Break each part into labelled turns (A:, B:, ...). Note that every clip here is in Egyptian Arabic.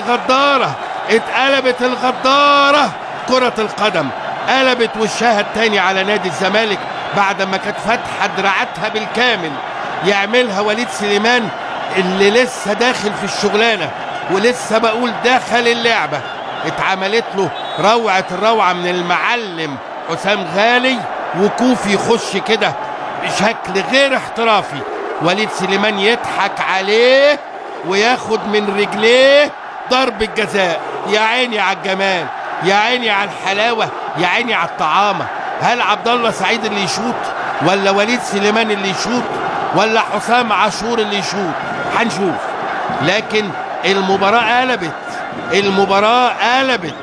A: الغدارة اتقلبت الغدارة كرة القدم قلبت وشها التاني على نادي الزمالك بعد ما كانت فاتحة دراعاتها بالكامل يعملها وليد سليمان اللي لسه داخل في الشغلانة ولسه بقول دخل اللعبة اتعملت له روعة الروعة من المعلم حسام غالي وكوفي يخش كده بشكل غير احترافي وليد سليمان يضحك عليه وياخد من رجليه ضرب الجزاء يا عيني على الجمال يا عيني على الحلاوة يا عيني على الطعامة هل عبد الله سعيد اللي يشوط ولا وليد سليمان اللي يشوط ولا حسام عاشور اللي يشوط هنشوف لكن المباراة قلبت المباراة قلبت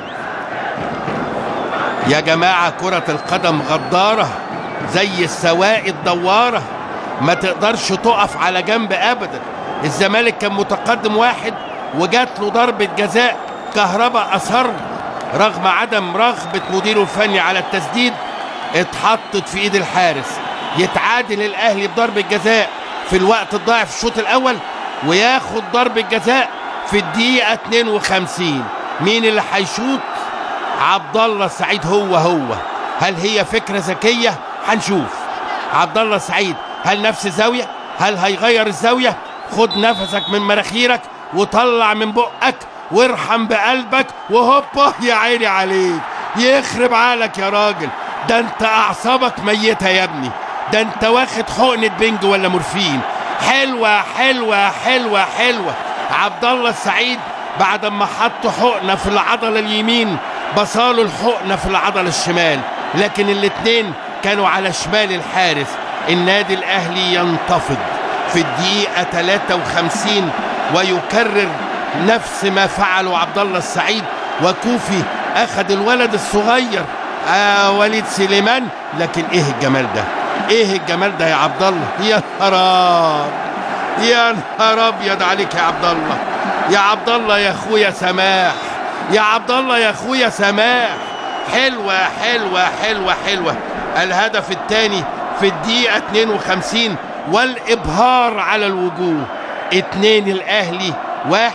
A: يا جماعة كرة القدم غدارة زي السواق الدوارة ما تقدرش تقف على جنب أبدا الزمالك كان متقدم واحد وجات له ضربة جزاء كهرباء أصر رغم عدم رغبة مديره الفني على التسديد اتحطت في ايد الحارس يتعادل الاهلي بضربة جزاء في الوقت الضائع في الشوط الاول وياخد ضربة جزاء في الدقيقة 52 مين اللي هيشوط عبد الله السعيد هو هو هل هي فكرة ذكية هنشوف عبد الله السعيد هل نفس الزاوية هل هيغير الزاوية خد نفسك من مناخيرك وطلع من بقك وارحم بقلبك وهوبا يا عيني عليك يخرب عقلك يا راجل ده انت اعصابك ميتة يا ابني ده انت واخد حقنة بنج ولا مورفين حلوة حلوة حلوة حلوة عبد الله السعيد بعد ما حط حقنة في العضلة اليمين بصاله الحقنة في العضلة الشمال لكن الاتنين كانوا على شمال الحارس النادي الاهلي ينتفض في الدقيقة 53 ويكرر نفس ما فعله عبد الله السعيد وكوفي اخذ الولد الصغير آه وليد سليمان لكن ايه الجمال ده ايه الجمال ده يا عبد الله يا نهار يا نهار ابيض عليك يا عبد الله يا عبد الله يا اخويا سماح يا عبد الله يا اخويا سماح حلوه حلوه حلوه حلوه الهدف الثاني في الدقيقه 52 والابهار على الوجوه اتنين الاهلي واحد